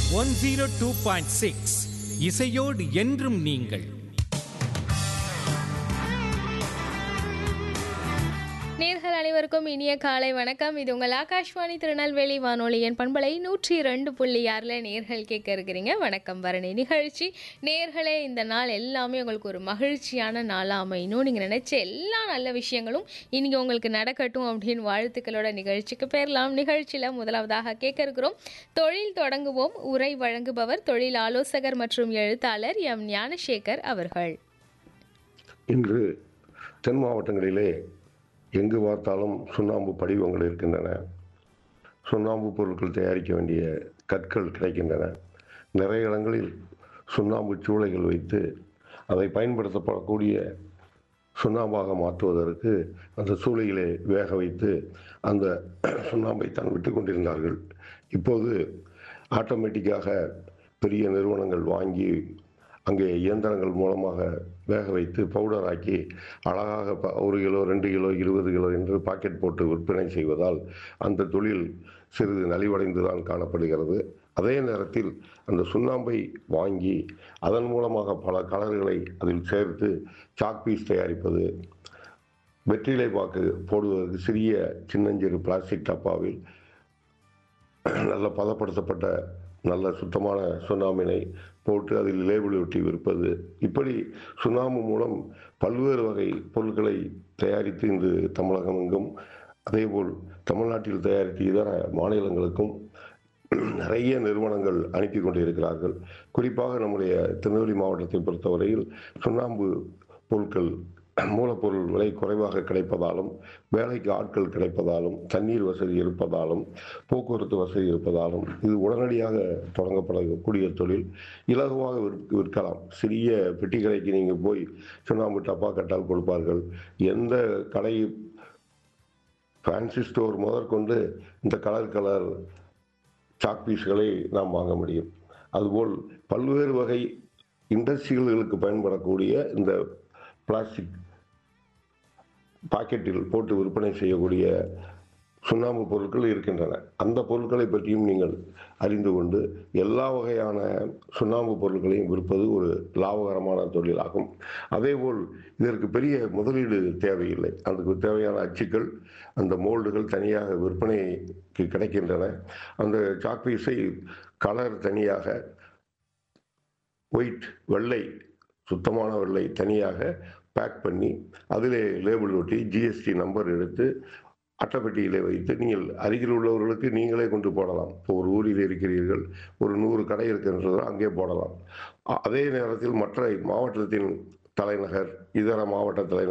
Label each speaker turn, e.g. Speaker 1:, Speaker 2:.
Speaker 1: one zero two point six இசையோடு என்றும் நீங்கள்
Speaker 2: நேர்கள் அனைவருக்கும் இனிய காலை வணக்கம் இது உங்கள் ஆகாஷ்வாணி திருநெல்வேலி வானொலியின் பண்பலை நூற்றி ரெண்டு புள்ளி ஆறில் நேர்கள் கேட்க இருக்கிறீங்க வணக்கம் பரணி நிகழ்ச்சி நேர்களே இந்த நாள் எல்லாமே உங்களுக்கு ஒரு மகிழ்ச்சியான நாளாக அமையணும் நீங்கள் நினைச்ச எல்லா நல்ல விஷயங்களும் இன்னைக்கு உங்களுக்கு நடக்கட்டும் அப்படின்னு வாழ்த்துக்களோட நிகழ்ச்சிக்கு பேரலாம் நிகழ்ச்சியில் முதலாவதாக கேட்க இருக்கிறோம் தொழில் தொடங்குவோம் உரை வழங்குபவர் தொழில் ஆலோசகர் மற்றும் எழுத்தாளர் எம் ஞானசேகர் அவர்கள்
Speaker 3: இன்று தென் மாவட்டங்களிலே எங்கு பார்த்தாலும் சுண்ணாம்பு படிவங்கள் இருக்கின்றன சுண்ணாம்பு பொருட்கள் தயாரிக்க வேண்டிய கற்கள் கிடைக்கின்றன நிறைய இடங்களில் சுண்ணாம்பு சூளைகள் வைத்து அதை பயன்படுத்தப்படக்கூடிய சுண்ணாம்பாக மாற்றுவதற்கு அந்த சூளையிலே வேக வைத்து அந்த சுண்ணாம்பை தான் விட்டு கொண்டிருந்தார்கள் இப்போது ஆட்டோமேட்டிக்காக பெரிய நிறுவனங்கள் வாங்கி அங்கே இயந்திரங்கள் மூலமாக வேக வைத்து பவுடர் ஆக்கி அழகாக ப- ஒரு கிலோ ரெண்டு கிலோ இருபது கிலோ என்று பாக்கெட் போட்டு விற்பனை செய்வதால் அந்த தொழில் சிறிது நலிவடைந்து தான் காணப்படுகிறது அதே நேரத்தில் அந்த சுண்ணாம்பை வாங்கி அதன் மூலமாக பல கலர்களை அதில் சேர்த்து சாக் பீஸ் தயாரிப்பது வெற்றிலை பாக்கு போடுவதற்கு சிறிய சின்னஞ்சிறு பிளாஸ்டிக் டப்பாவில் நல்ல பதப்படுத்தப்பட்ட நல்ல சுத்தமான சுண்ணாம்பினை போட்டு அதில் லேபிள் ஒட்டி விற்பது இப்படி சுண்ணாம்பு மூலம் பல்வேறு வகை பொருட்களை தயாரித்து இன்று தமிழகம் எங்கும் அதேபோல் தமிழ்நாட்டில் தயாரித்து இதர மாநிலங்களுக்கும் நிறைய நிறுவனங்கள் அனுப்பி கொண்டிருக்கிறார்கள் குறிப்பாக நம்முடைய திருநெல்வேலி மாவட்டத்தை பொறுத்தவரையில் சுண்ணாம்பு பொருட்கள் மூலப்பொருள் விலை குறைவாக கிடைப்பதாலும் வேலைக்கு ஆட்கள் கிடைப்பதாலும் தண்ணீர் வசதி இருப்பதாலும் போக்குவரத்து வசதி இருப்பதாலும் இது உடனடியாக தொடங்கப்படக்கூடிய தொழில் இலகுவாக விற்க- விற்கலாம் சிறிய பெட்டி கடைக்கு நீங்கள் போய் சுண்ணாம்பு டப்பா கட்டால் கொடுப்பார்கள் எந்த கடை ஃபேன்சி ஸ்டோர் முதற்கொண்டு இந்த கலர் கலர் சாக் பீஸ்களை நாம் வாங்க முடியும் அதுபோல் பல்வேறு வகை இண்டஸ்ட்ரியல்களுக்கு பயன்படக்கூடிய இந்த பிளாஸ்டிக் பாக்கெட்டில் போட்டு விற்பனை செய்யக்கூடிய சுண்ணாம்பு பொருட்கள் இருக்கின்றன அந்த பொருட்களை பற்றியும் நீங்கள் அறிந்து கொண்டு எல்லா வகையான சுண்ணாம்பு பொருட்களையும் விற்பது ஒரு லாபகரமான தொழிலாகும் அதேபோல் இதற்கு பெரிய முதலீடு தேவையில்லை அதுக்கு தேவையான அச்சுக்கள் அந்த மோல்டுகள் தனியாக விற்பனைக்கு கிடைக்கின்றன அந்த சாக்பீஸை கலர் தனியாக ஒயிட் வெள்ளை சுத்தமான வெள்ளை தனியாக பேக் பண்ணி அதிலே லேபிள் ஒட்டி ஜிஎஸ்டி நம்பர் எடுத்து அட்டைப்பெட்டியிலே வைத்து நீங்கள் அருகில் உள்ளவர்களுக்கு நீங்களே கொண்டு போடலாம் இப்போ ஒரு ஊரில் இருக்கிறீர்கள் ஒரு நூறு கடை இருக்கின்றது அங்கே போடலாம் அ- அதே நேரத்தில் மற்ற மாவட்டத்தின் தலைநகர் இதர மாவட்ட தலைநகர்